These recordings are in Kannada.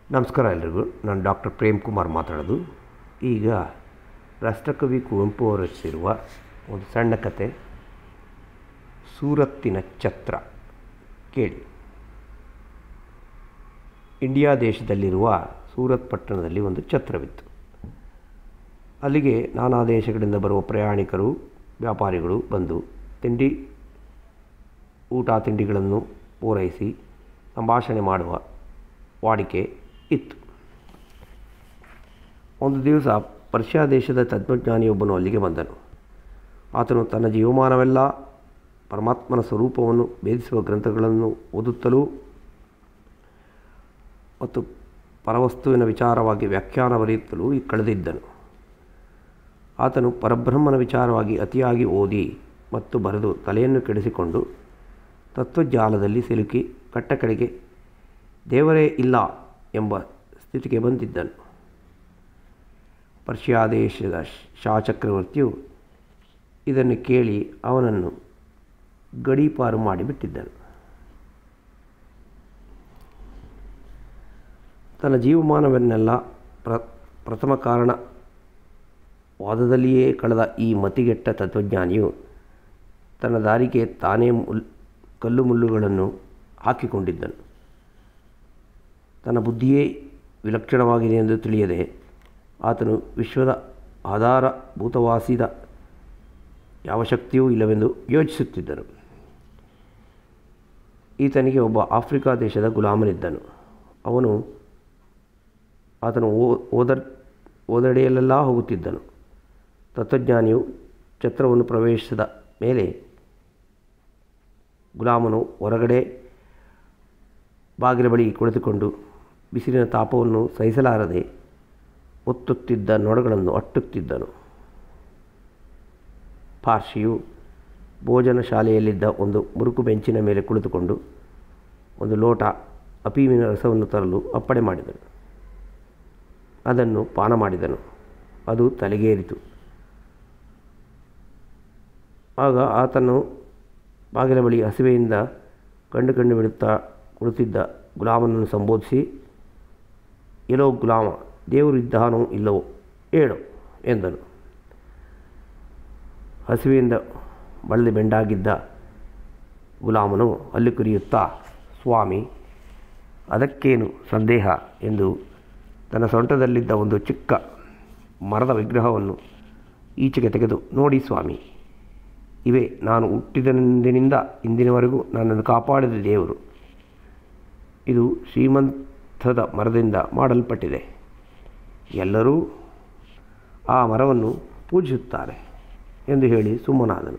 ನಮಸ್ಕಾರ ಎಲ್ರಿಗೂ ನಾನು ಡಾಕ್ಟರ್ ಪ್ರೇಮ್ ಕುಮಾರ್ ಮಾತಾಡೋದು ಈಗ ರಾಷ್ಟ್ರಕವಿ ಕುವೆಂಪು ಅವರು ರಚಿಸಿರುವ ಒಂದು ಸಣ್ಣ ಕತೆ ಸೂರತ್ತಿನ ಛತ್ರ ಕೇಳಿ ಇಂಡಿಯಾ ದೇಶದಲ್ಲಿರುವ ಸೂರತ್ ಪಟ್ಟಣದಲ್ಲಿ ಒಂದು ಛತ್ರವಿತ್ತು ಅಲ್ಲಿಗೆ ನಾನಾ ದೇಶಗಳಿಂದ ಬರುವ ಪ್ರಯಾಣಿಕರು ವ್ಯಾಪಾರಿಗಳು ಬಂದು ತಿಂಡಿ ಊಟ ತಿಂಡಿಗಳನ್ನು ಪೂರೈಸಿ ಸಂಭಾಷಣೆ ಮಾಡುವ ವಾಡಿಕೆ ಇತ್ತು ಒಂದು ದಿವಸ ಪರ್ಷಿಯಾ ದೇಶದ ತತ್ವಜ್ಞಾನಿಯೊಬ್ಬನು ಅಲ್ಲಿಗೆ ಬಂದನು ಆತನು ತನ್ನ ಜೀವಮಾನವೆಲ್ಲ ಪರಮಾತ್ಮನ ಸ್ವರೂಪವನ್ನು ಭೇದಿಸುವ ಗ್ರಂಥಗಳನ್ನು ಓದುತ್ತಲೂ ಮತ್ತು ಪರವಸ್ತುವಿನ ವಿಚಾರವಾಗಿ ವ್ಯಾಖ್ಯಾನ ಬರೆಯುತ್ತಲೂ ಕಳೆದಿದ್ದನು ಆತನು ಪರಬ್ರಹ್ಮನ ವಿಚಾರವಾಗಿ ಅತಿಯಾಗಿ ಓದಿ ಮತ್ತು ಬರೆದು ತಲೆಯನ್ನು ಕೆಡಿಸಿಕೊಂಡು ತತ್ವಜಾಲದಲ್ಲಿ ಸಿಲುಕಿ ಕಟ್ಟಕಡೆಗೆ ದೇವರೇ ಇಲ್ಲ ಎಂಬ ಸ್ಥಿತಿಗೆ ಬಂದಿದ್ದನು ಪರ್ಷಿಯಾ ದೇಶದ ಶಾ ಚಕ್ರವರ್ತಿಯು ಇದನ್ನು ಕೇಳಿ ಅವನನ್ನು ಗಡೀಪಾರು ಮಾಡಿಬಿಟ್ಟಿದ್ದನು ತನ್ನ ಜೀವಮಾನವನ್ನೆಲ್ಲ ಪ್ರ ಪ್ರಥಮ ಕಾರಣ ವಾದದಲ್ಲಿಯೇ ಕಳೆದ ಈ ಮತಿಗೆಟ್ಟ ತತ್ವಜ್ಞಾನಿಯು ತನ್ನ ದಾರಿಗೆ ತಾನೇ ಮುಲ್ ಕಲ್ಲು ಮುಳ್ಳುಗಳನ್ನು ಹಾಕಿಕೊಂಡಿದ್ದನು ತನ್ನ ಬುದ್ಧಿಯೇ ವಿಲಕ್ಷಣವಾಗಿದೆ ಎಂದು ತಿಳಿಯದೆ ಆತನು ವಿಶ್ವದ ಆಧಾರಭೂತವಾಸಿದ ಯಾವ ಶಕ್ತಿಯೂ ಇಲ್ಲವೆಂದು ಯೋಚಿಸುತ್ತಿದ್ದನು ಈತನಿಗೆ ಒಬ್ಬ ಆಫ್ರಿಕಾ ದೇಶದ ಗುಲಾಮನಿದ್ದನು ಅವನು ಆತನು ಓದ ಓದಡೆಯಲ್ಲೆಲ್ಲ ಹೋಗುತ್ತಿದ್ದನು ತತ್ವಜ್ಞಾನಿಯು ಛತ್ರವನ್ನು ಪ್ರವೇಶಿಸಿದ ಮೇಲೆ ಗುಲಾಮನು ಹೊರಗಡೆ ಬಾಗಿಲ ಬಳಿ ಕುಳಿತುಕೊಂಡು ಬಿಸಿಲಿನ ತಾಪವನ್ನು ಸಹಿಸಲಾರದೆ ಒತ್ತುತ್ತಿದ್ದ ನೊಣಗಳನ್ನು ಅಟ್ಟುತ್ತಿದ್ದನು ಪಾರ್ಶಿಯು ಭೋಜನ ಶಾಲೆಯಲ್ಲಿದ್ದ ಒಂದು ಮುರುಕು ಬೆಂಚಿನ ಮೇಲೆ ಕುಳಿತುಕೊಂಡು ಒಂದು ಲೋಟ ಅಪೀಮಿನ ರಸವನ್ನು ತರಲು ಅಪ್ಪಣೆ ಮಾಡಿದನು ಅದನ್ನು ಪಾನ ಮಾಡಿದನು ಅದು ತಲೆಗೇರಿತು ಆಗ ಆತನು ಬಾಗಿಲ ಬಳಿ ಹಸಿವೆಯಿಂದ ಕಂಡು ಕಂಡು ಬಿಡುತ್ತಾ ಕುಳಿತಿದ್ದ ಗುಲಾಮನನ್ನು ಸಂಬೋಧಿಸಿ ಎಲ್ಲೋ ಗುಲಾಮ ದೇವರು ಇದ್ದಾನೋ ಇಲ್ಲವೋ ಹೇಳು ಎಂದನು ಹಸಿವೆಯಿಂದ ಬಳಲಿ ಬೆಂಡಾಗಿದ್ದ ಗುಲಾಮನು ಅಲ್ಲಿ ಕುರಿಯುತ್ತಾ ಸ್ವಾಮಿ ಅದಕ್ಕೇನು ಸಂದೇಹ ಎಂದು ತನ್ನ ಸೊಂಟದಲ್ಲಿದ್ದ ಒಂದು ಚಿಕ್ಕ ಮರದ ವಿಗ್ರಹವನ್ನು ಈಚೆಗೆ ತೆಗೆದು ನೋಡಿ ಸ್ವಾಮಿ ಇವೆ ನಾನು ಹುಟ್ಟಿದಂದಿನಿಂದ ಇಂದಿನವರೆಗೂ ನನ್ನನ್ನು ಕಾಪಾಡಿದ ದೇವರು ಇದು ಶ್ರೀಮಂತದ ಮರದಿಂದ ಮಾಡಲ್ಪಟ್ಟಿದೆ ಎಲ್ಲರೂ ಆ ಮರವನ್ನು ಪೂಜಿಸುತ್ತಾರೆ ಎಂದು ಹೇಳಿ ಸುಮ್ಮನಾದನು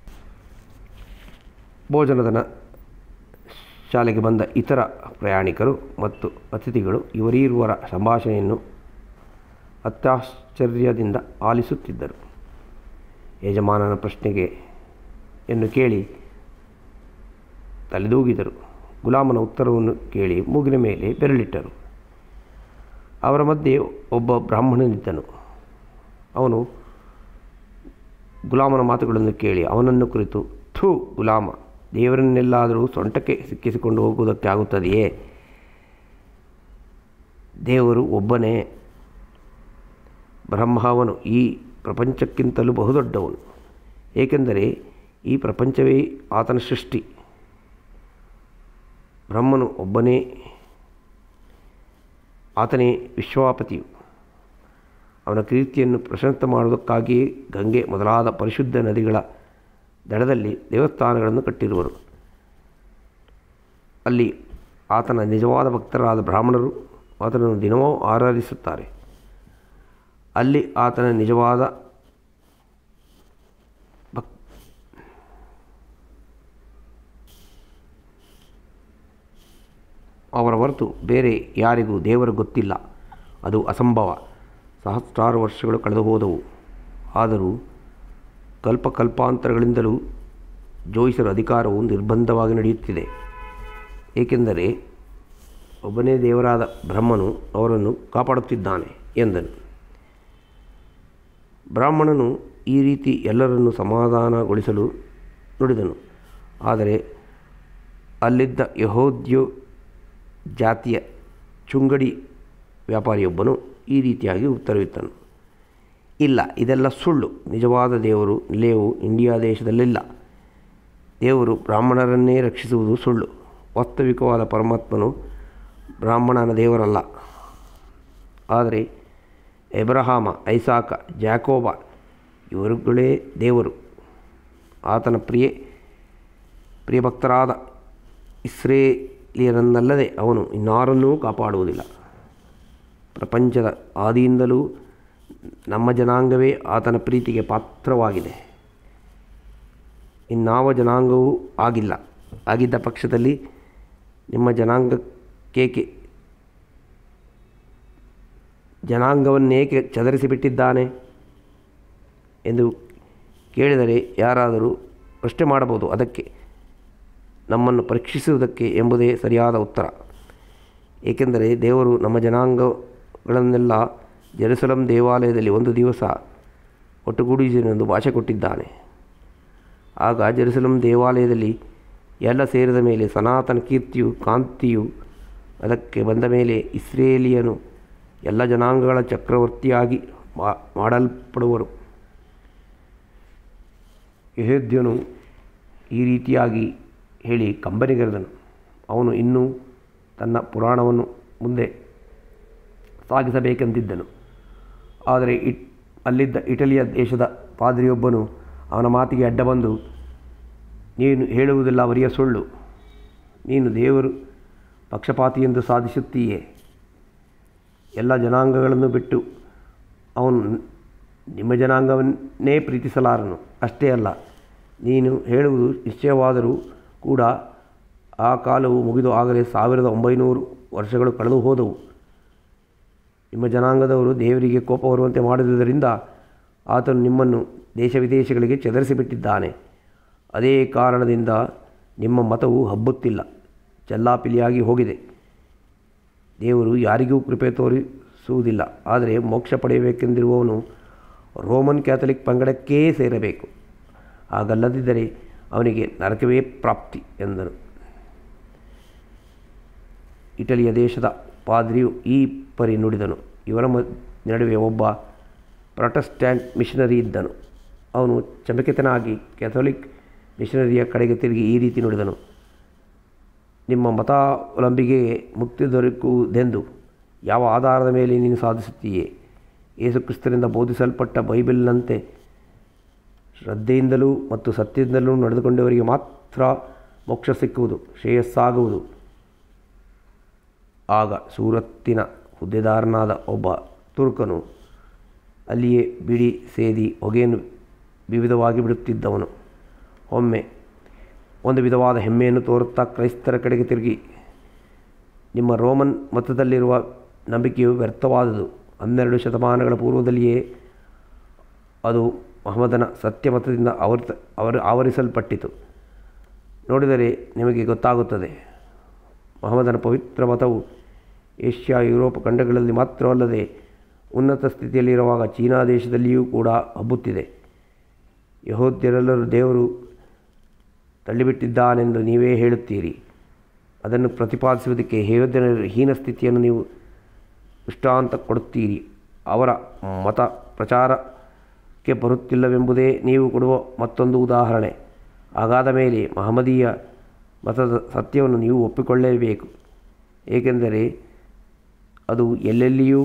ಭೋಜನದನ ಶಾಲೆಗೆ ಬಂದ ಇತರ ಪ್ರಯಾಣಿಕರು ಮತ್ತು ಅತಿಥಿಗಳು ಇವರೀರುವರ ಸಂಭಾಷಣೆಯನ್ನು ಅತ್ಯಾಶ್ಚರ್ಯದಿಂದ ಆಲಿಸುತ್ತಿದ್ದರು ಯಜಮಾನನ ಪ್ರಶ್ನೆಗೆ ಎಂದು ಕೇಳಿ ತಲೆದೂಗಿದರು ಗುಲಾಮನ ಉತ್ತರವನ್ನು ಕೇಳಿ ಮೂಗಿನ ಮೇಲೆ ಬೆರಳಿಟ್ಟರು ಅವರ ಮಧ್ಯೆ ಒಬ್ಬ ಬ್ರಾಹ್ಮಣನಿದ್ದನು ಅವನು ಗುಲಾಮನ ಮಾತುಗಳನ್ನು ಕೇಳಿ ಅವನನ್ನು ಕುರಿತು ಥೂ ಗುಲಾಮ ದೇವರನ್ನೆಲ್ಲಾದರೂ ಸೊಂಟಕ್ಕೆ ಸಿಕ್ಕಿಸಿಕೊಂಡು ಹೋಗುವುದಕ್ಕೆ ಆಗುತ್ತದೆಯೇ ದೇವರು ಒಬ್ಬನೇ ಬ್ರಹ್ಮವನು ಈ ಪ್ರಪಂಚಕ್ಕಿಂತಲೂ ಬಹುದೊಡ್ಡವನು ಏಕೆಂದರೆ ಈ ಪ್ರಪಂಚವೇ ಆತನ ಸೃಷ್ಟಿ ಬ್ರಹ್ಮನು ಒಬ್ಬನೇ ಆತನೇ ವಿಶ್ವಾಪತಿಯು ಅವನ ಕೀರ್ತಿಯನ್ನು ಪ್ರಶಸ್ತ ಮಾಡುವುದಕ್ಕಾಗಿಯೇ ಗಂಗೆ ಮೊದಲಾದ ಪರಿಶುದ್ಧ ನದಿಗಳ ದಡದಲ್ಲಿ ದೇವಸ್ಥಾನಗಳನ್ನು ಕಟ್ಟಿರುವರು ಅಲ್ಲಿ ಆತನ ನಿಜವಾದ ಭಕ್ತರಾದ ಬ್ರಾಹ್ಮಣರು ಆತನನ್ನು ದಿನವೂ ಆರಾಧಿಸುತ್ತಾರೆ ಅಲ್ಲಿ ಆತನ ನಿಜವಾದ ಭಕ್ ಅವರ ಹೊರತು ಬೇರೆ ಯಾರಿಗೂ ದೇವರು ಗೊತ್ತಿಲ್ಲ ಅದು ಅಸಂಭವ ಸಹಸ್ರಾರು ವರ್ಷಗಳು ಕಳೆದು ಹೋದವು ಆದರೂ ಕಲ್ಪಕಲ್ಪಾಂತರಗಳಿಂದಲೂ ಜೋಯಿಸರ ಅಧಿಕಾರವು ನಿರ್ಬಂಧವಾಗಿ ನಡೆಯುತ್ತಿದೆ ಏಕೆಂದರೆ ಒಬ್ಬನೇ ದೇವರಾದ ಬ್ರಹ್ಮನು ಅವರನ್ನು ಕಾಪಾಡುತ್ತಿದ್ದಾನೆ ಎಂದನು ಬ್ರಾಹ್ಮಣನು ಈ ರೀತಿ ಎಲ್ಲರನ್ನು ಸಮಾಧಾನಗೊಳಿಸಲು ನುಡಿದನು ಆದರೆ ಅಲ್ಲಿದ್ದ ಯಹೋದ್ಯೋ ಜಾತಿಯ ಚುಂಗಡಿ ವ್ಯಾಪಾರಿಯೊಬ್ಬನು ಈ ರೀತಿಯಾಗಿ ಉತ್ತರವಿತ್ತನು ಇಲ್ಲ ಇದೆಲ್ಲ ಸುಳ್ಳು ನಿಜವಾದ ದೇವರು ನಿಲಯವು ಇಂಡಿಯಾ ದೇಶದಲ್ಲಿಲ್ಲ ದೇವರು ಬ್ರಾಹ್ಮಣರನ್ನೇ ರಕ್ಷಿಸುವುದು ಸುಳ್ಳು ವಾಸ್ತವಿಕವಾದ ಪರಮಾತ್ಮನು ಬ್ರಾಹ್ಮಣನ ದೇವರಲ್ಲ ಆದರೆ ಎಬ್ರಹಾಮ ಐಸಾಕ ಜಾಕೋಬ ಇವರುಗಳೇ ದೇವರು ಆತನ ಪ್ರಿಯ ಪ್ರಿಯಭಕ್ತರಾದ ಇಸ್ರೇಲಿಯರನ್ನಲ್ಲದೆ ಅವನು ಇನ್ನಾರನ್ನೂ ಕಾಪಾಡುವುದಿಲ್ಲ ಪ್ರಪಂಚದ ಆದಿಯಿಂದಲೂ ನಮ್ಮ ಜನಾಂಗವೇ ಆತನ ಪ್ರೀತಿಗೆ ಪಾತ್ರವಾಗಿದೆ ಇನ್ನಾವ ಜನಾಂಗವೂ ಆಗಿಲ್ಲ ಆಗಿದ್ದ ಪಕ್ಷದಲ್ಲಿ ನಿಮ್ಮ ಜನಾಂಗಕ್ಕೇಕೆ ಜನಾಂಗವನ್ನೇಕೆ ಚದರಿಸಿಬಿಟ್ಟಿದ್ದಾನೆ ಎಂದು ಕೇಳಿದರೆ ಯಾರಾದರೂ ಪ್ರಶ್ನೆ ಮಾಡಬಹುದು ಅದಕ್ಕೆ ನಮ್ಮನ್ನು ಪರೀಕ್ಷಿಸುವುದಕ್ಕೆ ಎಂಬುದೇ ಸರಿಯಾದ ಉತ್ತರ ಏಕೆಂದರೆ ದೇವರು ನಮ್ಮ ಜನಾಂಗಗಳನ್ನೆಲ್ಲ ಜೆರುಸಲಂ ದೇವಾಲಯದಲ್ಲಿ ಒಂದು ದಿವಸ ಒಟ್ಟುಗೂಡಿಸಲೆಂದು ಭಾಷೆ ಕೊಟ್ಟಿದ್ದಾನೆ ಆಗ ಜೆರುಸಲಂ ದೇವಾಲಯದಲ್ಲಿ ಎಲ್ಲ ಸೇರಿದ ಮೇಲೆ ಸನಾತನ ಕೀರ್ತಿಯು ಕಾಂತಿಯು ಅದಕ್ಕೆ ಬಂದ ಮೇಲೆ ಇಸ್ರೇಲಿಯನು ಎಲ್ಲ ಜನಾಂಗಗಳ ಚಕ್ರವರ್ತಿಯಾಗಿ ಮಾ- ಮಾಡಲ್ಪಡುವರು ಯಹೋದ್ಯನು ಈ ರೀತಿಯಾಗಿ ಹೇಳಿ ಕಂಬನಿಗೆರೆದನು ಅವನು ಇನ್ನೂ ತನ್ನ ಪುರಾಣವನ್ನು ಮುಂದೆ ಸಾಗಿಸಬೇಕೆಂದಿದ್ದನು ಆದರೆ ಇಟ್ ಅಲ್ಲಿದ್ದ ಇಟಲಿಯ ದೇಶದ ಪಾದ್ರಿಯೊಬ್ಬನು ಅವನ ಮಾತಿಗೆ ಅಡ್ಡ ಬಂದು ನೀನು ಹೇಳುವುದೆಲ್ಲ ಬರಿಯ ಸುಳ್ಳು ನೀನು ದೇವರು ಪಕ್ಷಪಾತಿ ಎಂದು ಸಾಧಿಸುತ್ತೀಯೇ ಎಲ್ಲ ಜನಾಂಗಗಳನ್ನು ಬಿಟ್ಟು ಅವನು ನಿಮ್ಮ ಜನಾಂಗವನ್ನೇ ಪ್ರೀತಿಸಲಾರನು ಅಷ್ಟೇ ಅಲ್ಲ ನೀನು ಹೇಳುವುದು ನಿಶ್ಚಯವಾದರೂ ಕೂಡ ಆ ಕಾಲವು ಮುಗಿದು ಆಗಲೇ ಸಾವಿರದ ಒಂಬೈನೂರು ವರ್ಷಗಳು ಕಳೆದು ಹೋದವು ನಿಮ್ಮ ಜನಾಂಗದವರು ದೇವರಿಗೆ ಕೋಪ ಬರುವಂತೆ ಮಾಡಿದುದರಿಂದ ಆತನು ನಿಮ್ಮನ್ನು ದೇಶ ವಿದೇಶಗಳಿಗೆ ಚದರಿಸಿಬಿಟ್ಟಿದ್ದಾನೆ ಅದೇ ಕಾರಣದಿಂದ ನಿಮ್ಮ ಮತವು ಹಬ್ಬುತ್ತಿಲ್ಲ ಚೆಲ್ಲಾಪಿಲಿಯಾಗಿ ಹೋಗಿದೆ ದೇವರು ಯಾರಿಗೂ ಕೃಪೆ ತೋರಿಸುವುದಿಲ್ಲ ಆದರೆ ಮೋಕ್ಷ ಪಡೆಯಬೇಕೆಂದಿರುವವನು ರೋಮನ್ ಕ್ಯಾಥಲಿಕ್ ಪಂಗಡಕ್ಕೇ ಸೇರಬೇಕು ಹಾಗಲ್ಲದಿದ್ದರೆ ಅವನಿಗೆ ನರಕವೇ ಪ್ರಾಪ್ತಿ ಎಂದನು ಇಟಲಿಯ ದೇಶದ ಪಾದ್ರಿಯು ಈ ಪರಿ ನುಡಿದನು ಇವರ ಮ ನಡುವೆ ಒಬ್ಬ ಪ್ರೊಟೆಸ್ಟ್ಯಾಂಟ್ ಮಿಷನರಿ ಇದ್ದನು ಅವನು ಚಮಕಿತನಾಗಿ ಕ್ಯಾಥೋಲಿಕ್ ಮಿಷನರಿಯ ಕಡೆಗೆ ತಿರುಗಿ ಈ ರೀತಿ ನುಡಿದನು ನಿಮ್ಮ ಮತಾವಲಂಬಿಗೆಗೆ ಮುಕ್ತಿ ದೊರಕುವುದೆಂದು ಯಾವ ಆಧಾರದ ಮೇಲೆ ನೀನು ಸಾಧಿಸುತ್ತೀಯೇ ಯೇಸುಕ್ರಿಸ್ತರಿಂದ ಬೋಧಿಸಲ್ಪಟ್ಟ ಬೈಬಲ್ನಂತೆ ಶ್ರದ್ಧೆಯಿಂದಲೂ ಮತ್ತು ಸತ್ಯದಿಂದಲೂ ನಡೆದುಕೊಂಡವರಿಗೆ ಮಾತ್ರ ಮೋಕ್ಷ ಸಿಕ್ಕುವುದು ಶ್ರೇಯಸ್ಸಾಗುವುದು ಆಗ ಸೂರತ್ತಿನ ಹುದ್ದೆದಾರನಾದ ಒಬ್ಬ ತುರ್ಕನು ಅಲ್ಲಿಯೇ ಬಿಡಿ ಸೇದಿ ಹೊಗೆಯನ್ನು ವಿವಿಧವಾಗಿ ಬಿಡುತ್ತಿದ್ದವನು ಒಮ್ಮೆ ಒಂದು ವಿಧವಾದ ಹೆಮ್ಮೆಯನ್ನು ತೋರುತ್ತಾ ಕ್ರೈಸ್ತರ ಕಡೆಗೆ ತಿರುಗಿ ನಿಮ್ಮ ರೋಮನ್ ಮತದಲ್ಲಿರುವ ನಂಬಿಕೆಯು ವ್ಯರ್ಥವಾದುದು ಹನ್ನೆರಡು ಶತಮಾನಗಳ ಪೂರ್ವದಲ್ಲಿಯೇ ಅದು ಮಹಮ್ಮದನ ಸತ್ಯ ಮತದಿಂದ ಆವೃತ ಅವರು ಆವರಿಸಲ್ಪಟ್ಟಿತು ನೋಡಿದರೆ ನಿಮಗೆ ಗೊತ್ತಾಗುತ್ತದೆ ಮಹಮ್ಮದನ ಪವಿತ್ರ ಮತವು ಏಷ್ಯಾ ಯುರೋಪ್ ಖಂಡಗಳಲ್ಲಿ ಮಾತ್ರವಲ್ಲದೆ ಉನ್ನತ ಸ್ಥಿತಿಯಲ್ಲಿರುವಾಗ ಚೀನಾ ದೇಶದಲ್ಲಿಯೂ ಕೂಡ ಹಬ್ಬುತ್ತಿದೆ ಯಹೋದ್ಯರೆಲ್ಲರೂ ದೇವರು ತಳ್ಳಿಬಿಟ್ಟಿದ್ದಾನೆಂದು ನೀವೇ ಹೇಳುತ್ತೀರಿ ಅದನ್ನು ಪ್ರತಿಪಾದಿಸುವುದಕ್ಕೆ ಯಹೋದ್ಯರ ಹೀನ ಸ್ಥಿತಿಯನ್ನು ನೀವು ದೃಷ್ಟಾಂತ ಕೊಡುತ್ತೀರಿ ಅವರ ಮತ ಪ್ರಚಾರಕ್ಕೆ ಬರುತ್ತಿಲ್ಲವೆಂಬುದೇ ನೀವು ಕೊಡುವ ಮತ್ತೊಂದು ಉದಾಹರಣೆ ಹಾಗಾದ ಮೇಲೆ ಮಹಮ್ಮದೀಯ ಮತದ ಸತ್ಯವನ್ನು ನೀವು ಒಪ್ಪಿಕೊಳ್ಳಲೇಬೇಕು ಏಕೆಂದರೆ ಅದು ಎಲ್ಲೆಲ್ಲಿಯೂ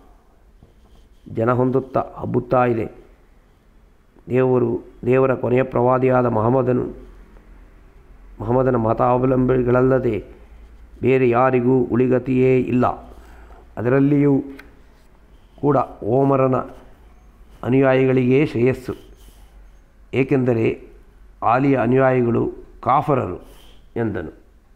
ಜನ ಹೊಂದುತ್ತಾ ಹಬ್ಬುತ್ತಾ ಇದೆ ದೇವರು ದೇವರ ಕೊನೆಯ ಪ್ರವಾದಿಯಾದ ಮಹಮ್ಮದನು ಮಹಮ್ಮದನ ಮತಾವಲಂಬಿಗಳಲ್ಲದೆ ಬೇರೆ ಯಾರಿಗೂ ಉಳಿಗತಿಯೇ ಇಲ್ಲ ಅದರಲ್ಲಿಯೂ ಕೂಡ ಓಮರನ ಅನುಯಾಯಿಗಳಿಗೇ ಶ್ರೇಯಸ್ಸು ಏಕೆಂದರೆ ಆಲಿಯ ಅನುಯಾಯಿಗಳು ಕಾಫರರು ಎಂದನು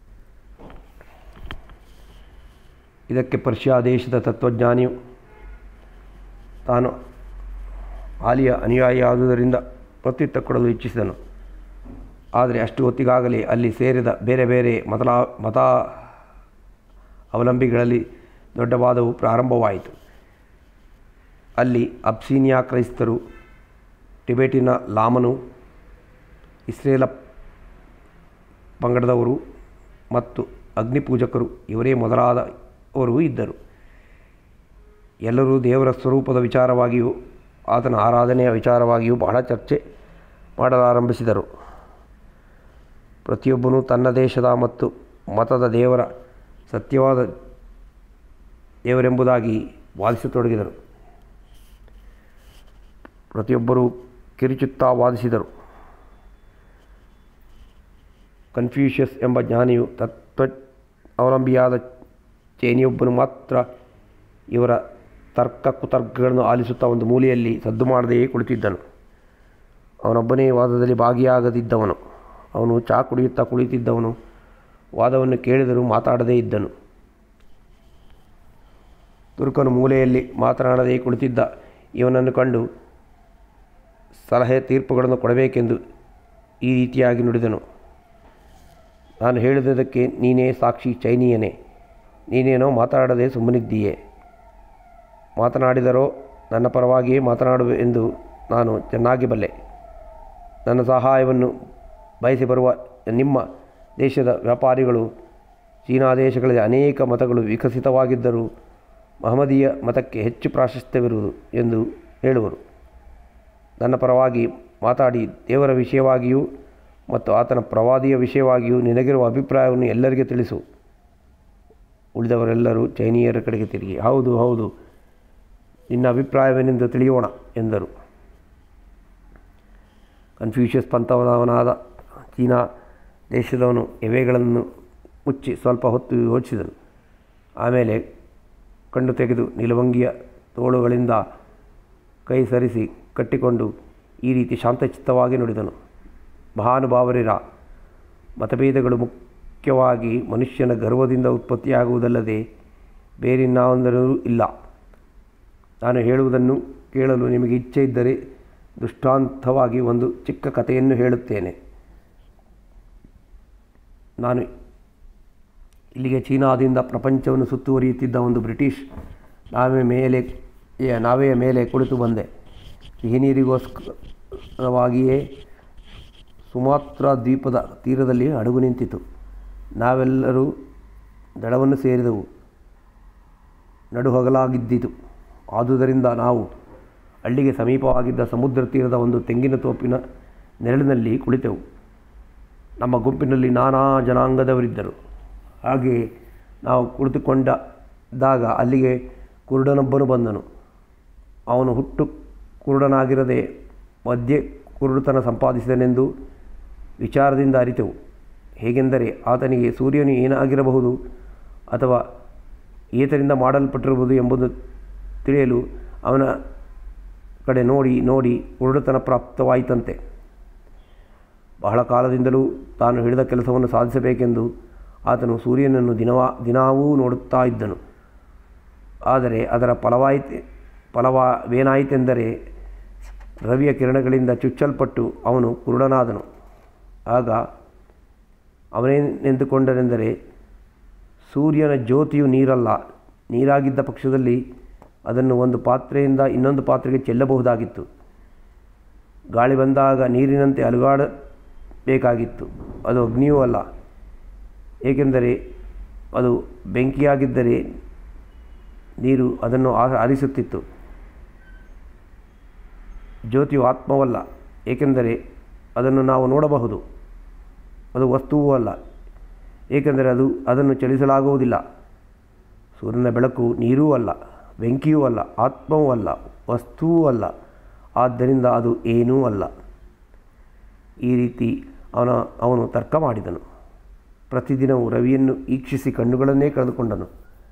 ಇದಕ್ಕೆ ಪರ್ಷಿಯಾ ದೇಶದ ತತ್ವಜ್ಞಾನಿಯು ತಾನು ಆಲಿಯ ಅನುಯಾಯಿಯಾದುದರಿಂದ ಪ್ರತ್ಯುತ್ತರ ಕೊಡಲು ಇಚ್ಛಿಸಿದನು ಆದರೆ ಅಷ್ಟು ಹೊತ್ತಿಗಾಗಲೇ ಅಲ್ಲಿ ಸೇರಿದ ಬೇರೆ ಬೇರೆ ಮತಲಾ ಮತ ಅವಲಂಬಿಗಳಲ್ಲಿ ದೊಡ್ಡ ವಾದವು ಪ್ರಾರಂಭವಾಯಿತು ಅಲ್ಲಿ ಅಬ್ಸೀನಿಯಾ ಕ್ರೈಸ್ತರು ಟಿಬೆಟಿನ ಲಾಮನು ಇಸ್ರೇಲ ಪಂಗಡದವರು ಮತ್ತು ಅಗ್ನಿಪೂಜಕರು ಇವರೇ ಮೊದಲಾದವರು ಇದ್ದರು ಎಲ್ಲರೂ ದೇವರ ಸ್ವರೂಪದ ವಿಚಾರವಾಗಿಯೂ ಆತನ ಆರಾಧನೆಯ ವಿಚಾರವಾಗಿಯೂ ಬಹಳ ಚರ್ಚೆ ಮಾಡಲಾರಂಭಿಸಿದರು ಪ್ರತಿಯೊಬ್ಬನೂ ತನ್ನ ದೇಶದ ಮತ್ತು ಮತದ ದೇವರ ಸತ್ಯವಾದ ದೇವರೆಂಬುದಾಗಿ ವಾದಿಸತೊಡಗಿದರು ಪ್ರತಿಯೊಬ್ಬರೂ ಕಿರುಚುತ್ತಾ ವಾದಿಸಿದರು ಕನ್ಫ್ಯೂಷಿಯಸ್ ಎಂಬ ಜ್ಞಾನಿಯು ತತ್ವ ಅವಲಂಬಿಯಾದ ಚೈನಿಯೊಬ್ಬನು ಮಾತ್ರ ಇವರ ತರ್ಕ ಕುತರ್ಕಗಳನ್ನು ಆಲಿಸುತ್ತಾ ಒಂದು ಮೂಲೆಯಲ್ಲಿ ಸದ್ದು ಮಾಡದೆಯೇ ಕುಳಿತಿದ್ದನು ಅವನೊಬ್ಬನೇ ವಾದದಲ್ಲಿ ಭಾಗಿಯಾಗದಿದ್ದವನು ಅವನು ಚಾ ಕುಡಿಯುತ್ತಾ ಕುಳಿತಿದ್ದವನು ವಾದವನ್ನು ಕೇಳಿದರೂ ಮಾತಾಡದೇ ಇದ್ದನು ತುರ್ಕನು ಮೂಲೆಯಲ್ಲಿ ಮಾತನಾಡದೇ ಕುಳಿತಿದ್ದ ಇವನನ್ನು ಕಂಡು ಸಲಹೆ ತೀರ್ಪುಗಳನ್ನು ಕೊಡಬೇಕೆಂದು ಈ ರೀತಿಯಾಗಿ ನುಡಿದನು ನಾನು ಹೇಳಿದುದಕ್ಕೆ ನೀನೇ ಸಾಕ್ಷಿ ಚೈನೀಯನೇ ನೀನೇನೋ ಮಾತನಾಡದೆ ಸುಮ್ಮನಿದ್ದೀಯೆ ಮಾತನಾಡಿದರೋ ನನ್ನ ಪರವಾಗಿಯೇ ಮಾತನಾಡುವೆ ಎಂದು ನಾನು ಚೆನ್ನಾಗಿ ಬಲ್ಲೆ ನನ್ನ ಸಹಾಯವನ್ನು ಬಯಸಿ ಬರುವ ನಿಮ್ಮ ದೇಶದ ವ್ಯಾಪಾರಿಗಳು ಚೀನಾ ದೇಶಗಳಲ್ಲಿ ಅನೇಕ ಮತಗಳು ವಿಕಸಿತವಾಗಿದ್ದರೂ ಮಹಮ್ಮದೀಯ ಮತಕ್ಕೆ ಹೆಚ್ಚು ಪ್ರಾಶಸ್ತ್ಯವಿರುವುದು ಎಂದು ಹೇಳುವರು ನನ್ನ ಪರವಾಗಿ ಮಾತಾಡಿ ದೇವರ ವಿಷಯವಾಗಿಯೂ ಮತ್ತು ಆತನ ಪ್ರವಾದಿಯ ವಿಷಯವಾಗಿಯೂ ನಿನಗಿರುವ ಅಭಿಪ್ರಾಯವನ್ನು ಎಲ್ಲರಿಗೆ ತಿಳಿಸು ಉಳಿದವರೆಲ್ಲರೂ ಚೈನೀಯರ ಕಡೆಗೆ ತಿರುಗಿ ಹೌದು ಹೌದು ನಿನ್ನ ಅಭಿಪ್ರಾಯವೇನೆಂದು ತಿಳಿಯೋಣ ಎಂದರು ಕನ್ಫ್ಯೂಷಿಯಸ್ ಪಂಥವನವನಾದ ಚೀನಾ ದೇಶದವನು ಎವೆಗಳನ್ನು ಮುಚ್ಚಿ ಸ್ವಲ್ಪ ಹೊತ್ತು ಯೋಚಿಸಿದನು ಆಮೇಲೆ ಕಣ್ಣು ತೆಗೆದು ನಿಲುವಂಗಿಯ ತೋಳುಗಳಿಂದ ಕೈ ಸರಿಸಿ ಕಟ್ಟಿಕೊಂಡು ಈ ರೀತಿ ಶಾಂತಚಿತ್ತವಾಗಿ ನುಡಿದನು ಮಹಾನುಭಾವರಿರ ಮತಭೇದಗಳು ಮುಖ್ಯವಾಗಿ ಮನುಷ್ಯನ ಗರ್ವದಿಂದ ಉತ್ಪತ್ತಿಯಾಗುವುದಲ್ಲದೆ ಬೇರಿನ್ನಾವಂದರೂ ಇಲ್ಲ ನಾನು ಹೇಳುವುದನ್ನು ಕೇಳಲು ನಿಮಗೆ ಇಚ್ಛೆ ಇದ್ದರೆ ದೃಷ್ಟಾಂತವಾಗಿ ಒಂದು ಚಿಕ್ಕ ಕಥೆಯನ್ನು ಹೇಳುತ್ತೇನೆ ನಾನು ಇಲ್ಲಿಗೆ ಚೀನಾದಿಂದ ಪ್ರಪಂಚವನ್ನು ಸುತ್ತುವರಿಯುತ್ತಿದ್ದ ಒಂದು ಬ್ರಿಟಿಷ್ ನಾವೇ ಮೇಲೆ ನಾವೆಯ ಮೇಲೆ ಕುಳಿತು ಬಂದೆ ಸಿಹಿ ನೀರಿಗೋಸ್ಕರವಾಗಿಯೇ ಸುಮಾತ್ರ ದ್ವೀಪದ ತೀರದಲ್ಲಿ ಹಡಗು ನಿಂತಿತು ನಾವೆಲ್ಲರೂ ದಡವನ್ನು ಸೇರಿದೆವು ನಡುಹಗಲಾಗಿದ್ದಿತು ಆದುದರಿಂದ ನಾವು ಹಳ್ಳಿಗೆ ಸಮೀಪವಾಗಿದ್ದ ಸಮುದ್ರ ತೀರದ ಒಂದು ತೆಂಗಿನ ತೋಪಿನ ನೆರಳಿನಲ್ಲಿ ಕುಳಿತೆವು ನಮ್ಮ ಗುಂಪಿನಲ್ಲಿ ನಾನಾ ಜನಾಂಗದವರಿದ್ದರು ಹಾಗೆಯೇ ನಾವು ಕುಳಿತುಕೊಂಡಾಗ ಅಲ್ಲಿಗೆ ಕುರುಡನೊಬ್ಬನು ಬಂದನು ಅವನು ಹುಟ್ಟು ಕುರುಡನಾಗಿರದೆ ಮಧ್ಯೆ ಕುರುಡುತನ ಸಂಪಾದಿಸಿದನೆಂದು ವಿಚಾರದಿಂದ ಅರಿತೆವು ಹೇಗೆಂದರೆ ಆತನಿಗೆ ಸೂರ್ಯನು ಏನಾಗಿರಬಹುದು ಅಥವಾ ಏತರಿಂದ ಮಾಡಲ್ಪಟ್ಟಿರುವುದು ಎಂಬುದು ತಿಳಿಯಲು ಅವನ ಕಡೆ ನೋಡಿ ನೋಡಿ ಕುರುಡುತನ ಪ್ರಾಪ್ತವಾಯಿತಂತೆ ಬಹಳ ಕಾಲದಿಂದಲೂ ತಾನು ಹಿಡಿದ ಕೆಲಸವನ್ನು ಸಾಧಿಸಬೇಕೆಂದು ಆತನು ಸೂರ್ಯನನ್ನು ದಿನವಾ ದಿನಾವೂ ನೋಡುತ್ತಾ ಇದ್ದನು ಆದರೆ ಅದರ ಫಲವಾಯಿತೆ ಫಲವೇನಾಯಿತೆಂದರೆ ರವಿಯ ಕಿರಣಗಳಿಂದ ಚುಚ್ಚಲ್ಪಟ್ಟು ಅವನು ಕುರುಡನಾದನು ಆಗ ಅವನೇನೆಂದುಕೊಂಡನೆಂದರೆ ಸೂರ್ಯನ ಜ್ಯೋತಿಯು ನೀರಲ್ಲ ನೀರಾಗಿದ್ದ ಪಕ್ಷದಲ್ಲಿ ಅದನ್ನು ಒಂದು ಪಾತ್ರೆಯಿಂದ ಇನ್ನೊಂದು ಪಾತ್ರೆಗೆ ಚೆಲ್ಲಬಹುದಾಗಿತ್ತು ಗಾಳಿ ಬಂದಾಗ ನೀರಿನಂತೆ ಅಲುಗಾಡಬೇಕಾಗಿತ್ತು ಅದು ಅಗ್ನಿಯೂ ಅಲ್ಲ ಏಕೆಂದರೆ ಅದು ಬೆಂಕಿಯಾಗಿದ್ದರೆ ನೀರು ಅದನ್ನು ಆರಿಸುತ್ತಿತ್ತು ಜ್ಯೋತಿಯು ಆತ್ಮವಲ್ಲ ಏಕೆಂದರೆ ಅದನ್ನು ನಾವು ನೋಡಬಹುದು ಅದು ವಸ್ತುವೂ ಅಲ್ಲ ಏಕೆಂದರೆ ಅದು ಅದನ್ನು ಚಲಿಸಲಾಗುವುದಿಲ್ಲ ಸೂರ್ಯನ ಬೆಳಕು ನೀರೂ ಅಲ್ಲ ಬೆಂಕಿಯೂ ಅಲ್ಲ ಆತ್ಮವೂ ಅಲ್ಲ ವಸ್ತುವೂ ಅಲ್ಲ ಆದ್ದರಿಂದ ಅದು ಏನೂ ಅಲ್ಲ ಈ ರೀತಿ ಅವನ ಅವನು ತರ್ಕ ಮಾಡಿದನು ಪ್ರತಿದಿನವೂ ರವಿಯನ್ನು ಈಕ್ಷಿಸಿ ಕಣ್ಣುಗಳನ್ನೇ ಕಳೆದುಕೊಂಡನು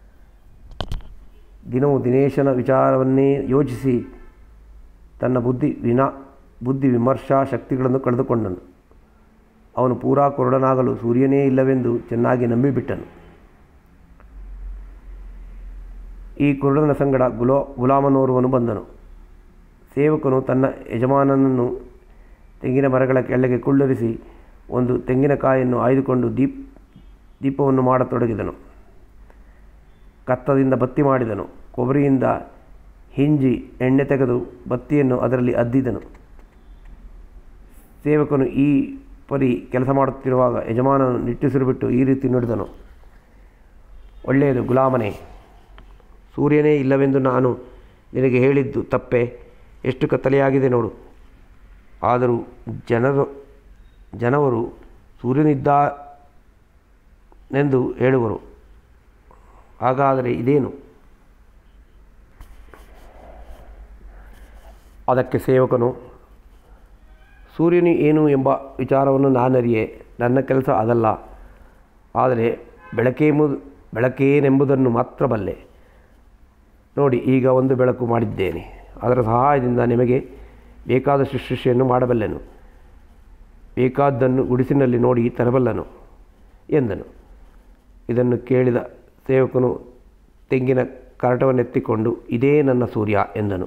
ದಿನವೂ ದಿನೇಶನ ವಿಚಾರವನ್ನೇ ಯೋಚಿಸಿ ತನ್ನ ಬುದ್ಧಿ ವಿನಾ ಬುದ್ಧಿ ವಿಮರ್ಶಾ ಶಕ್ತಿಗಳನ್ನು ಕಳೆದುಕೊಂಡನು ಅವನು ಪೂರಾ ಕುರುಡನಾಗಲು ಸೂರ್ಯನೇ ಇಲ್ಲವೆಂದು ಚೆನ್ನಾಗಿ ನಂಬಿಬಿಟ್ಟನು ಈ ಕುರುಡನ ಸಂಗಡ ಗುಲೋ ಗುಲಾಮನೋರ್ವನು ಬಂದನು ಸೇವಕನು ತನ್ನ ಯಜಮಾನನನ್ನು ತೆಂಗಿನ ಮರಗಳ ಕೆಳಗೆ ಕುಳ್ಳರಿಸಿ ಒಂದು ತೆಂಗಿನಕಾಯನ್ನು ಆಯ್ದುಕೊಂಡು ದೀಪ್ ದೀಪವನ್ನು ಮಾಡತೊಡಗಿದನು ಕತ್ತದಿಂದ ಬತ್ತಿ ಮಾಡಿದನು ಕೊಬ್ಬರಿಯಿಂದ ಹಿಂಜಿ ಎಣ್ಣೆ ತೆಗೆದು ಬತ್ತಿಯನ್ನು ಅದರಲ್ಲಿ ಅದ್ದಿದನು ಸೇವಕನು ಈ ಪರಿ ಕೆಲಸ ಮಾಡುತ್ತಿರುವಾಗ ಯಜಮಾನನು ನಿಟ್ಟುಸಿರು ಬಿಟ್ಟು ಈ ರೀತಿ ನುಡಿದನು ಒಳ್ಳೆಯದು ಗುಲಾಮನೇ ಸೂರ್ಯನೇ ಇಲ್ಲವೆಂದು ನಾನು ನಿನಗೆ ಹೇಳಿದ್ದು ತಪ್ಪೆ ಎಷ್ಟು ಕತ್ತಲೆಯಾಗಿದೆ ನೋಡು ಆದರೂ ಜನರು ಜನವರು ಸೂರ್ಯನಿದ್ದಾನೆಂದು ಹೇಳುವರು ಹಾಗಾದರೆ ಇದೇನು ಅದಕ್ಕೆ ಸೇವಕನು ಸೂರ್ಯನು ಏನು ಎಂಬ ವಿಚಾರವನ್ನು ನಾನರಿಯೆ ನನ್ನ ಕೆಲಸ ಅದಲ್ಲ ಆದರೆ ಬೆಳಕೇಮು ಬೆಳಕೇನೆಂಬುದನ್ನು ಮಾತ್ರ ಬಲ್ಲೆ ನೋಡಿ ಈಗ ಒಂದು ಬೆಳಕು ಮಾಡಿದ್ದೇನೆ ಅದರ ಸಹಾಯದಿಂದ ನಿಮಗೆ ಬೇಕಾದ ಶುಶ್ರೂಷೆಯನ್ನು ಮಾಡಬಲ್ಲೆನು ಬೇಕಾದ್ದನ್ನು ಗುಡಿಸಿನಲ್ಲಿ ನೋಡಿ ತರಬಲ್ಲನು ಎಂದನು ಇದನ್ನು ಕೇಳಿದ ಸೇವಕನು ತೆಂಗಿನ ಕರಟವನ್ನೆತ್ತಿಕೊಂಡು ಇದೇ ನನ್ನ ಸೂರ್ಯ ಎಂದನು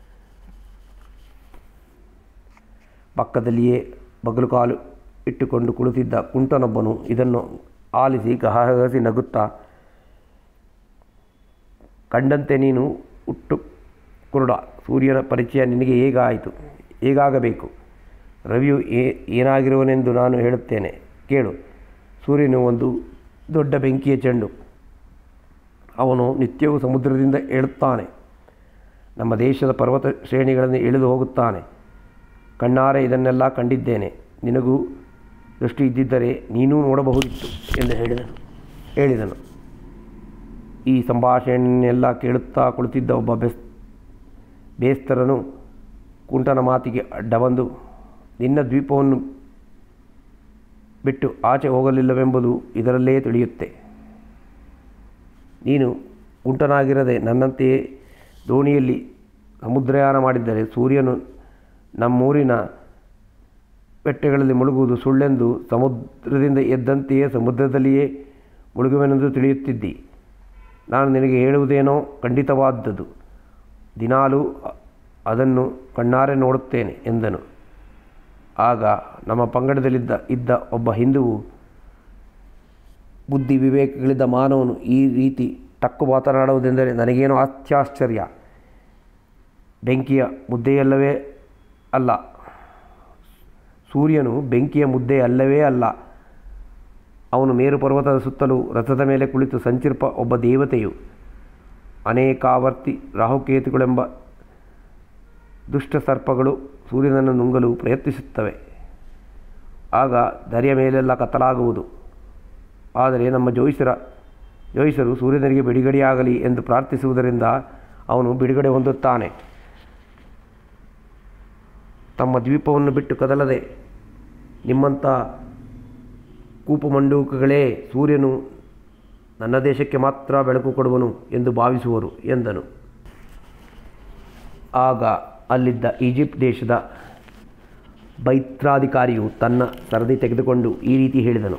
ಪಕ್ಕದಲ್ಲಿಯೇ ಬಗಲು ಕಾಲು ಇಟ್ಟುಕೊಂಡು ಕುಳಿತಿದ್ದ ಕುಂಟನೊಬ್ಬನು ಇದನ್ನು ಆಲಿಸಿ ಗಹಗಸಿ ನಗುತ್ತಾ ಕಂಡಂತೆ ನೀನು ಹುಟ್ಟು ಕುರುಡ ಸೂರ್ಯನ ಪರಿಚಯ ನಿನಗೆ ಹೇಗಾಯಿತು ಹೇಗಾಗಬೇಕು ರವಿಯು ಏ ಏನಾಗಿರುವನೆಂದು ನಾನು ಹೇಳುತ್ತೇನೆ ಕೇಳು ಸೂರ್ಯನು ಒಂದು ದೊಡ್ಡ ಬೆಂಕಿಯ ಚೆಂಡು ಅವನು ನಿತ್ಯವೂ ಸಮುದ್ರದಿಂದ ಏಳುತ್ತಾನೆ ನಮ್ಮ ದೇಶದ ಪರ್ವತ ಶ್ರೇಣಿಗಳನ್ನು ಇಳಿದು ಹೋಗುತ್ತಾನೆ ಕಣ್ಣಾರೆ ಇದನ್ನೆಲ್ಲ ಕಂಡಿದ್ದೇನೆ ನಿನಗೂ ದೃಷ್ಟಿ ಇದ್ದಿದ್ದರೆ ನೀನೂ ನೋಡಬಹುದಿತ್ತು ಎಂದು ಹೇಳಿದನು ಹೇಳಿದನು ಈ ಸಂಭಾಷಣೆಯನ್ನೆಲ್ಲ ಕೇಳುತ್ತಾ ಕುಳಿತಿದ್ದ ಒಬ್ಬ ಬೆಸ್ ಬೇಸ್ತರನು ಕುಂಟನ ಮಾತಿಗೆ ಅಡ್ಡ ಬಂದು ನಿನ್ನ ದ್ವೀಪವನ್ನು ಬಿಟ್ಟು ಆಚೆ ಹೋಗಲಿಲ್ಲವೆಂಬುದು ಇದರಲ್ಲೇ ತಿಳಿಯುತ್ತೆ ನೀನು ಕುಂಟನಾಗಿರದೆ ನನ್ನಂತೆಯೇ ದೋಣಿಯಲ್ಲಿ ಸಮುದ್ರಯಾನ ಮಾಡಿದ್ದರೆ ಸೂರ್ಯನು ನಮ್ಮೂರಿನ ಬೆಟ್ಟಗಳಲ್ಲಿ ಮುಳುಗುವುದು ಸುಳ್ಳೆಂದು ಸಮುದ್ರದಿಂದ ಎದ್ದಂತೆಯೇ ಸಮುದ್ರದಲ್ಲಿಯೇ ಮುಳುಗುವೆನೆಂದು ತಿಳಿಯುತ್ತಿದ್ದಿ ನಾನು ನಿನಗೆ ಹೇಳುವುದೇನೋ ಖಂಡಿತವಾದದ್ದು ದಿನಾಲೂ ಅದನ್ನು ಕಣ್ಣಾರೆ ನೋಡುತ್ತೇನೆ ಎಂದನು ಆಗ ನಮ್ಮ ಪಂಗಡದಲ್ಲಿದ್ದ ಇದ್ದ ಒಬ್ಬ ಹಿಂದುವು ಬುದ್ಧಿ ವಿವೇಕಗಳಿದ್ದ ಮಾನವನು ಈ ರೀತಿ ಟಕ್ಕು ಮಾತನಾಡುವುದೆಂದರೆ ನನಗೇನೋ ಅತ್ಯಾಶ್ಚರ್ಯ ಬೆಂಕಿಯ ಮುದ್ದೆಯಲ್ಲವೇ ಅಲ್ಲ ಸೂರ್ಯನು ಬೆಂಕಿಯ ಮುದ್ದೆ ಅಲ್ಲವೇ ಅಲ್ಲ ಅವನು ಮೇರು ಪರ್ವತದ ಸುತ್ತಲೂ ರಥದ ಮೇಲೆ ಕುಳಿತು ಸಂಚಿರ್ಪ ಒಬ್ಬ ದೇವತೆಯು ಅನೇಕಾವರ್ತಿ ರಾಹುಕೇತುಗಳೆಂಬ ದುಷ್ಟ ಸರ್ಪಗಳು ಸೂರ್ಯನನ್ನು ನುಂಗಲು ಪ್ರಯತ್ನಿಸುತ್ತವೆ ಆಗ ಧರೆಯ ಮೇಲೆಲ್ಲ ಕತ್ತಲಾಗುವುದು ಆದರೆ ನಮ್ಮ ಜೋಯಿಸರ ಜೋಯಿಸರು ಸೂರ್ಯನಿಗೆ ಬಿಡುಗಡೆಯಾಗಲಿ ಎಂದು ಪ್ರಾರ್ಥಿಸುವುದರಿಂದ ಅವನು ಬಿಡುಗಡೆ ಹೊಂದುತ್ತಾನೆ ತಮ್ಮ ದ್ವೀಪವನ್ನು ಬಿಟ್ಟು ಕದಲದೆ ನಿಮ್ಮಂಥ ಕೂಪಮಂಡೂಕಗಳೇ ಸೂರ್ಯನು ನನ್ನ ದೇಶಕ್ಕೆ ಮಾತ್ರ ಬೆಳಕು ಕೊಡುವನು ಎಂದು ಭಾವಿಸುವರು ಎಂದನು ಆಗ ಅಲ್ಲಿದ್ದ ಈಜಿಪ್ಟ್ ದೇಶದ ಬೈತ್ರಾಧಿಕಾರಿಯು ತನ್ನ ಸರದಿ ತೆಗೆದುಕೊಂಡು ಈ ರೀತಿ ಹೇಳಿದನು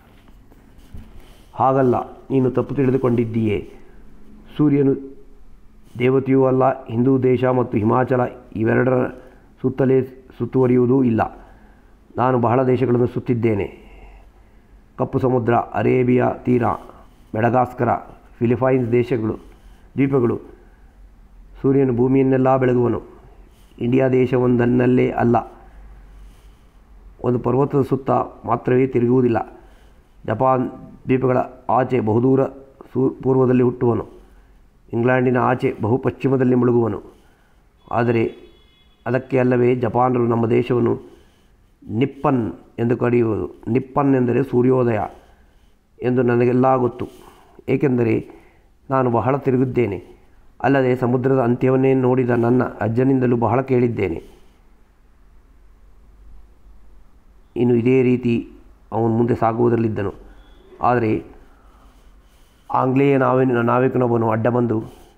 ಹಾಗಲ್ಲ ನೀನು ತಪ್ಪು ತಿಳಿದುಕೊಂಡಿದ್ದೀಯೇ ಸೂರ್ಯನು ದೇವತೆಯೂ ಅಲ್ಲ ಹಿಂದೂ ದೇಶ ಮತ್ತು ಹಿಮಾಚಲ ಇವೆರಡರ ಸುತ್ತಲೇ ಸುತ್ತುವರಿಯುವುದೂ ಇಲ್ಲ ನಾನು ಬಹಳ ದೇಶಗಳನ್ನು ಸುತ್ತಿದ್ದೇನೆ ಕಪ್ಪು ಸಮುದ್ರ ಅರೇಬಿಯಾ ತೀರ ಮೆಡಗಾಸ್ಕರ ಫಿಲಿಪೈನ್ಸ್ ದೇಶಗಳು ದ್ವೀಪಗಳು ಸೂರ್ಯನು ಭೂಮಿಯನ್ನೆಲ್ಲ ಬೆಳಗುವನು ಇಂಡಿಯಾ ದೇಶವೊಂದನ್ನಲ್ಲೇ ಅಲ್ಲ ಒಂದು ಪರ್ವತದ ಸುತ್ತ ಮಾತ್ರವೇ ತಿರುಗುವುದಿಲ್ಲ ಜಪಾನ್ ದ್ವೀಪಗಳ ಆಚೆ ಬಹುದೂರ ಸೂ ಪೂರ್ವದಲ್ಲಿ ಹುಟ್ಟುವನು ಇಂಗ್ಲೆಂಡಿನ ಆಚೆ ಬಹು ಪಶ್ಚಿಮದಲ್ಲಿ ಮುಳುಗುವನು ಆದರೆ ಅದಕ್ಕೆ ಅಲ್ಲವೇ ಜಪಾನರು ನಮ್ಮ ದೇಶವನ್ನು ನಿಪ್ಪನ್ ಎಂದು ಕರೆಯುವುದು ನಿಪ್ಪನ್ ಎಂದರೆ ಸೂರ್ಯೋದಯ ಎಂದು ನನಗೆಲ್ಲ ಗೊತ್ತು ಏಕೆಂದರೆ ನಾನು ಬಹಳ ತಿರುಗಿದ್ದೇನೆ ಅಲ್ಲದೆ ಸಮುದ್ರದ ಅಂತ್ಯವನ್ನೇ ನೋಡಿದ ನನ್ನ ಅಜ್ಜನಿಂದಲೂ ಬಹಳ ಕೇಳಿದ್ದೇನೆ ಇನ್ನು ಇದೇ ರೀತಿ ಅವನು ಮುಂದೆ ಸಾಗುವುದರಲ್ಲಿದ್ದನು ಆದರೆ ಆಂಗ್ಲೇಯ ನಾವಿನ ನಾವಿಕನೊಬ್ಬನು ಅಡ್ಡ ಬಂದು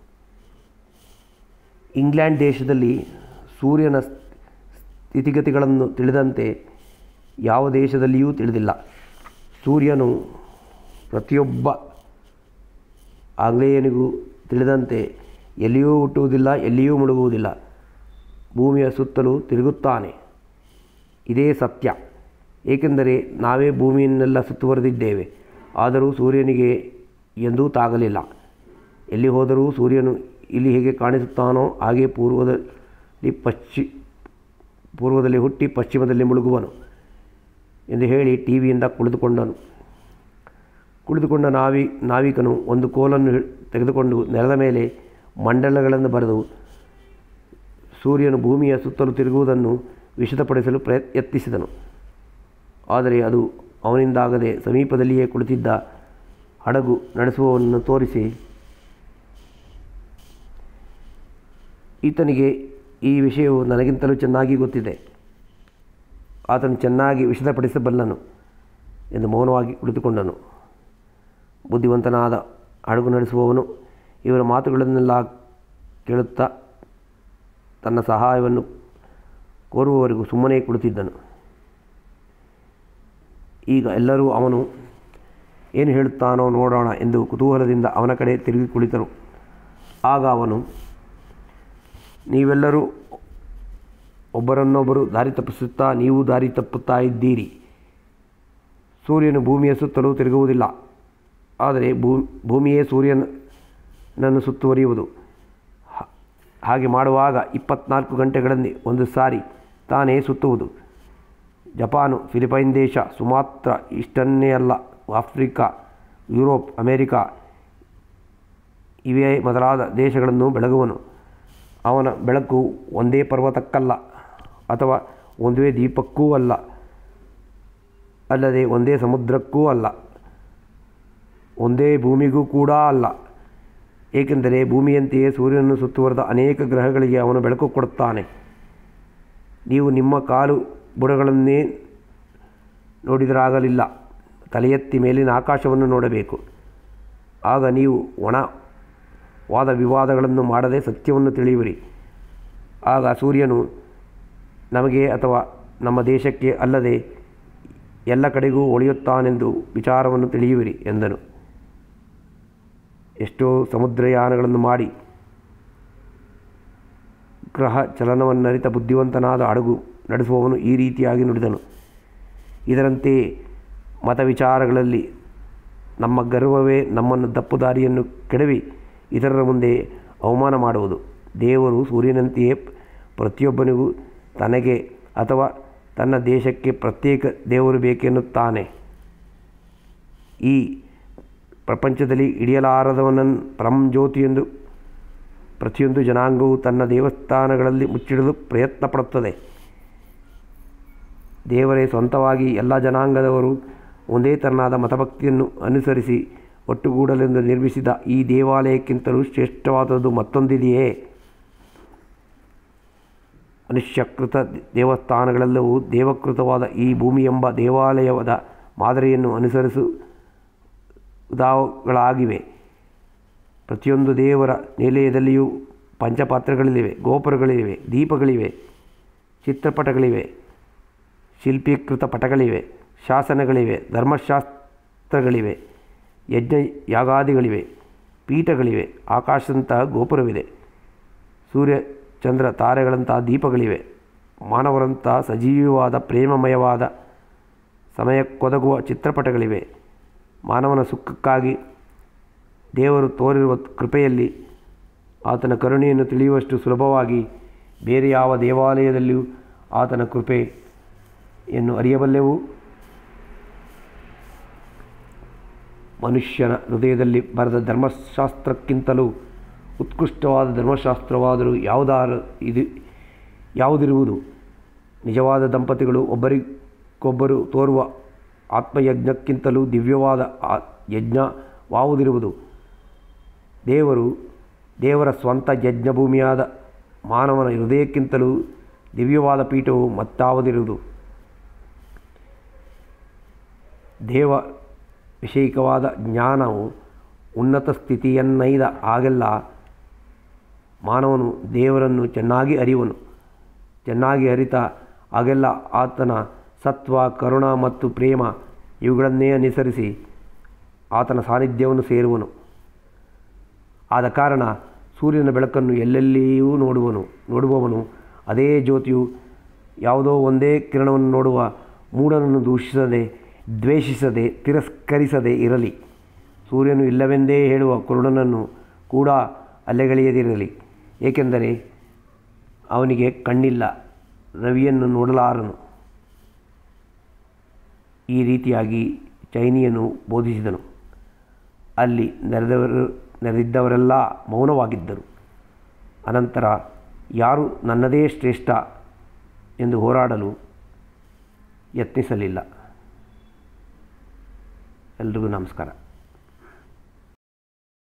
ಇಂಗ್ಲೆಂಡ್ ದೇಶದಲ್ಲಿ ಸೂರ್ಯನ ಸ್ಥಿತಿಗತಿಗಳನ್ನು ತಿಳಿದಂತೆ ಯಾವ ದೇಶದಲ್ಲಿಯೂ ತಿಳಿದಿಲ್ಲ ಸೂರ್ಯನು ಪ್ರತಿಯೊಬ್ಬ ಆಂಗ್ಲೇಯನಿಗೂ ತಿಳಿದಂತೆ ಎಲ್ಲಿಯೂ ಹುಟ್ಟುವುದಿಲ್ಲ ಎಲ್ಲಿಯೂ ಮುಳುಗುವುದಿಲ್ಲ ಭೂಮಿಯ ಸುತ್ತಲೂ ತಿರುಗುತ್ತಾನೆ ಇದೇ ಸತ್ಯ ಏಕೆಂದರೆ ನಾವೇ ಭೂಮಿಯನ್ನೆಲ್ಲ ಸುತ್ತುವರೆದಿದ್ದೇವೆ ಆದರೂ ಸೂರ್ಯನಿಗೆ ಎಂದೂ ತಾಗಲಿಲ್ಲ ಎಲ್ಲಿ ಹೋದರೂ ಸೂರ್ಯನು ಇಲ್ಲಿ ಹೇಗೆ ಕಾಣಿಸುತ್ತಾನೋ ಹಾಗೆ ಪೂರ್ವದಲ್ಲಿ ಪಶ್ಚಿ ಪೂರ್ವದಲ್ಲಿ ಹುಟ್ಟಿ ಪಶ್ಚಿಮದಲ್ಲಿ ಮುಳುಗುವನು ಎಂದು ಹೇಳಿ ಟಿ ವಿಯಿಂದ ಕುಳಿತುಕೊಂಡನು ಕುಳಿತುಕೊಂಡ ನಾವಿ ನಾವಿಕನು ಒಂದು ಕೋಲನ್ನು ಹಿ- ತೆಗೆದುಕೊಂಡು ನೆಲದ ಮೇಲೆ ಮಂಡಲಗಳನ್ನು ಬರೆದು ಸೂರ್ಯನು ಭೂಮಿಯ ಸುತ್ತಲೂ ತಿರುಗುವುದನ್ನು ವಿಶದಪಡಿಸಲು ಪ್ರಯ ಯತ್ನಿಸಿದನು ಆದರೆ ಅದು ಅವನಿಂದಾಗದೆ ಸಮೀಪದಲ್ಲಿಯೇ ಕುಳಿತಿದ್ದ ಹಡಗು ನಡೆಸುವವನನ್ನು ತೋರಿಸಿ ಈತನಿಗೆ ಈ ವಿಷಯವು ನನಗಿಂತಲೂ ಚೆನ್ನಾಗಿ ಗೊತ್ತಿದೆ ಆತನು ಚೆನ್ನಾಗಿ ವಿಶದಪಡಿಸಬಲ್ಲನು ಎಂದು ಮೌನವಾಗಿ ಕುಳಿತುಕೊಂಡನು ಬುದ್ಧಿವಂತನಾದ ಹಡಗು ನಡೆಸುವವನು ಇವರ ಮಾತುಗಳನ್ನೆಲ್ಲ ಕೇಳುತ್ತಾ ತನ್ನ ಸಹಾಯವನ್ನು ಕೋರುವವರೆಗೂ ಸುಮ್ಮನೆ ಕುಳಿತಿದ್ದನು ಈಗ ಎಲ್ಲರೂ ಅವನು ಏನು ಹೇಳುತ್ತಾನೋ ನೋಡೋಣ ಎಂದು ಕುತೂಹಲದಿಂದ ಅವನ ಕಡೆ ತಿರುಗಿ ಕುಳಿತರು ಆಗ ಅವನು ನೀವೆಲ್ಲರೂ ಒಬ್ಬರನ್ನೊಬ್ಬರು ದಾರಿ ತಪ್ಪಿಸುತ್ತಾ ನೀವು ದಾರಿ ತಪ್ಪುತ್ತಾ ಇದ್ದೀರಿ ಸೂರ್ಯನು ಭೂಮಿಯ ಸುತ್ತಲೂ ತಿರುಗುವುದಿಲ್ಲ ಆದರೆ ಭೂ ಭೂಮಿಯೇ ಸೂರ್ಯನನ್ನು ಸುತ್ತುವರಿಯುವುದು ಹ- ಹಾಗೆ ಮಾಡುವಾಗ ಇಪ್ಪತ್ನಾಲ್ಕು ಗಂಟೆಗಳಲ್ಲಿ ಒಂದು ಸಾರಿ ತಾನೇ ಸುತ್ತುವುದು ಜಪಾನು ಫಿಲಿಪೈನ್ ದೇಶ ಸುಮಾತ್ರ ಇಷ್ಟನ್ನೇ ಅಲ್ಲ ಆಫ್ರಿಕಾ ಯುರೋಪ್ ಅಮೇರಿಕಾ ಇವೇ ಮೊದಲಾದ ದೇಶಗಳನ್ನು ಬೆಳಗುವನು ಅವನ ಬೆಳಕು ಒಂದೇ ಪರ್ವತಕ್ಕಲ್ಲ ಅಥವಾ ಒಂದೇ ದೀಪಕ್ಕೂ ಅಲ್ಲ ಅಲ್ಲದೆ ಒಂದೇ ಸಮುದ್ರಕ್ಕೂ ಅಲ್ಲ ಒಂದೇ ಭೂಮಿಗೂ ಕೂಡ ಅಲ್ಲ ಏಕೆಂದರೆ ಭೂಮಿಯಂತೆಯೇ ಸೂರ್ಯನನ್ನು ಸುತ್ತುವರೆದ ಅನೇಕ ಗ್ರಹಗಳಿಗೆ ಅವನು ಬೆಳಕು ಕೊಡುತ್ತಾನೆ ನೀವು ನಿಮ್ಮ ಕಾಲು ಬುಡಗಳನ್ನೇ ನೋಡಿದರಾಗಲಿಲ್ಲ ತಲೆ ಎತ್ತಿ ಮೇಲಿನ ಆಕಾಶವನ್ನು ನೋಡಬೇಕು ಆಗ ನೀವು ಒಣ ವಾದ ವಿವಾದಗಳನ್ನು ಮಾಡದೆ ಸತ್ಯವನ್ನು ತಿಳಿಯುವಿರಿ ಆಗ ಸೂರ್ಯನು ನಮಗೆ ಅಥವಾ ನಮ್ಮ ದೇಶಕ್ಕೆ ಅಲ್ಲದೆ ಎಲ್ಲ ಕಡೆಗೂ ಒಳೆಯುತ್ತಾನೆಂದು ವಿಚಾರವನ್ನು ತಿಳಿಯುವಿರಿ ಎಂದನು ಎಷ್ಟೋ ಸಮುದ್ರಯಾನಗಳನ್ನು ಮಾಡಿ ಗ್ರಹ ಚಲನವನ್ನರಿತ ಬುದ್ಧಿವಂತನಾದ ಹಡಗು ನಡೆಸುವವನು ಈ ರೀತಿಯಾಗಿ ನುಡಿದನು ಇದರಂತೆ ಮತ ವಿಚಾರಗಳಲ್ಲಿ ನಮ್ಮ ಗರ್ವವೇ ನಮ್ಮನ್ನು ದಪ್ಪುದಾರಿಯನ್ನು ಕೆಡವಿ ಇತರರ ಮುಂದೆ ಅವಮಾನ ಮಾಡುವುದು ದೇವರು ಸೂರ್ಯನಂತೆಯೇ ಪ್ರತಿಯೊಬ್ಬನಿಗೂ ತನಗೆ ಅಥವಾ ತನ್ನ ದೇಶಕ್ಕೆ ಪ್ರತ್ಯೇಕ ದೇವರು ಬೇಕೆನ್ನುತ್ತಾನೆ ಈ ಪ್ರಪಂಚದಲ್ಲಿ ಹಿಡಿಯಲಾರದವನನ್ನು ಪರಂಜ್ಯೋತಿಯೆಂದು ಪ್ರತಿಯೊಂದು ಜನಾಂಗವು ತನ್ನ ದೇವಸ್ಥಾನಗಳಲ್ಲಿ ಮುಚ್ಚಿಡಲು ಪ್ರಯತ್ನ ಪಡುತ್ತದೆ ದೇವರೇ ಸ್ವಂತವಾಗಿ ಎಲ್ಲ ಜನಾಂಗದವರು ಒಂದೇ ತೆರನಾದ ಮತಭಕ್ತಿಯನ್ನು ಅನುಸರಿಸಿ ಒಟ್ಟುಗೂಡಲೆಂದು ನಿರ್ಮಿಸಿದ ಈ ದೇವಾಲಯಕ್ಕಿಂತಲೂ ಶ್ರೇಷ್ಠವಾದದ್ದು ಮತ್ತೊಂದಿದೆಯೇ ಮನುಷ್ಯಕೃತ ದೇವಸ್ಥಾನಗಳೆಲ್ಲವೂ ದೇವಕೃತವಾದ ಈ ಭೂಮಿ ಎಂಬ ದೇವಾಲಯದ ಮಾದರಿಯನ್ನು ಅನುಸರಿಸುವುದಾಗಿವೆ ಪ್ರತಿಯೊಂದು ದೇವರ ನಿಲಯದಲ್ಲಿಯೂ ಪಂಚಪಾತ್ರಗಳಿವೆ ಗೋಪುರಗಳಿವೆ ದೀಪಗಳಿವೆ ಚಿತ್ರಪಟಗಳಿವೆ ಶಿಲ್ಪೀಕೃತ ಪಟಗಳಿವೆ ಶಾಸನಗಳಿವೆ ಧರ್ಮಶಾಸ್ತ್ರಗಳಿವೆ ಯಜ್ಞ ಯಾಗಾದಿಗಳಿವೆ ಪೀಠಗಳಿವೆ ಆಕಾಶದಂತಹ ಗೋಪುರವಿದೆ ಸೂರ್ಯ ಚಂದ್ರ ತಾರೆಗಳಂತಹ ದೀಪಗಳಿವೆ ಮಾನವರಂತಹ ಸಜೀವವಾದ ಪ್ರೇಮಮಯವಾದ ಸಮಯಕ್ಕೊದಗುವ ಚಿತ್ರಪಟಗಳಿವೆ ಮಾನವನ ಸುಖಕ್ಕಾಗಿ ದೇವರು ತೋರಿರುವ ಕೃಪೆಯಲ್ಲಿ ಆತನ ಕರುಣೆಯನ್ನು ತಿಳಿಯುವಷ್ಟು ಸುಲಭವಾಗಿ ಬೇರೆ ಯಾವ ದೇವಾಲಯದಲ್ಲಿಯೂ ಆತನ ಕೃಪೆಯನ್ನು ಅರಿಯಬಲ್ಲೆವು ಮನುಷ್ಯನ ಹೃದಯದಲ್ಲಿ ಬರೆದ ಧರ್ಮಶಾಸ್ತ್ರಕ್ಕಿಂತಲೂ ಉತ್ಕೃಷ್ಟವಾದ ಧರ್ಮಶಾಸ್ತ್ರವಾದರೂ ಯಾವುದಾರು ಇದು ಯಾವುದಿರುವುದು ನಿಜವಾದ ದಂಪತಿಗಳು ಒಬ್ಬರಿಗೊಬ್ಬರು ತೋರುವ ಆತ್ಮಯಜ್ಞಕ್ಕಿಂತಲೂ ದಿವ್ಯವಾದ ಆ ಯಜ್ಞವಾವುದಿರುವುದು ದೇವರು ದೇವರ ಸ್ವಂತ ಯಜ್ಞಭೂಮಿಯಾದ ಮಾನವನ ಹೃದಯಕ್ಕಿಂತಲೂ ದಿವ್ಯವಾದ ಪೀಠವು ಮತ್ತಾವುದಿರುವುದು ದೇವ ವಿಷಯಿಕವಾದ ಜ್ಞಾನವು ಉನ್ನತ ಸ್ಥಿತಿಯನ್ನೈದ ಆಗೆಲ್ಲ ಮಾನವನು ದೇವರನ್ನು ಚೆನ್ನಾಗಿ ಅರಿವನು ಚೆನ್ನಾಗಿ ಅರಿತ ಆಗೆಲ್ಲ ಆತನ ಸತ್ವ ಕರುಣ ಮತ್ತು ಪ್ರೇಮ ಇವುಗಳನ್ನೇ ಅನುಸರಿಸಿ ಆತನ ಸಾನ್ನಿಧ್ಯವನ್ನು ಸೇರುವನು ಆದ ಕಾರಣ ಸೂರ್ಯನ ಬೆಳಕನ್ನು ಎಲ್ಲೆಲ್ಲಿಯೂ ನೋಡುವನು ನೋಡುವವನು ಅದೇ ಜ್ಯೋತಿಯು ಯಾವುದೋ ಒಂದೇ ಕಿರಣವನ್ನು ನೋಡುವ ಮೂಢನನ್ನು ದೂಷಿಸದೆ ದ್ವೇಷಿಸದೆ ತಿರಸ್ಕರಿಸದೆ ಇರಲಿ ಸೂರ್ಯನು ಇಲ್ಲವೆಂದೇ ಹೇಳುವ ಕುರುಡನನ್ನು ಕೂಡ ಅಲ್ಲೆಗೆಳೆಯದಿರಲಿ ಏಕೆಂದರೆ ಅವನಿಗೆ ಕಣ್ಣಿಲ್ಲ ರವಿಯನ್ನು ನೋಡಲಾರನು ಈ ರೀತಿಯಾಗಿ ಚೈನಿಯನು ಬೋಧಿಸಿದನು ಅಲ್ಲಿ ನೆರೆದವರು ನೆರೆದಿದ್ದವರೆಲ್ಲ ಮೌನವಾಗಿದ್ದರು ಅನಂತರ ಯಾರು ನನ್ನದೇ ಶ್ರೇಷ್ಠ ಎಂದು ಹೋರಾಡಲು ಯತ್ನಿಸಲಿಲ್ಲ ಎಲ್ರಿಗೂ ನಮಸ್ಕಾರ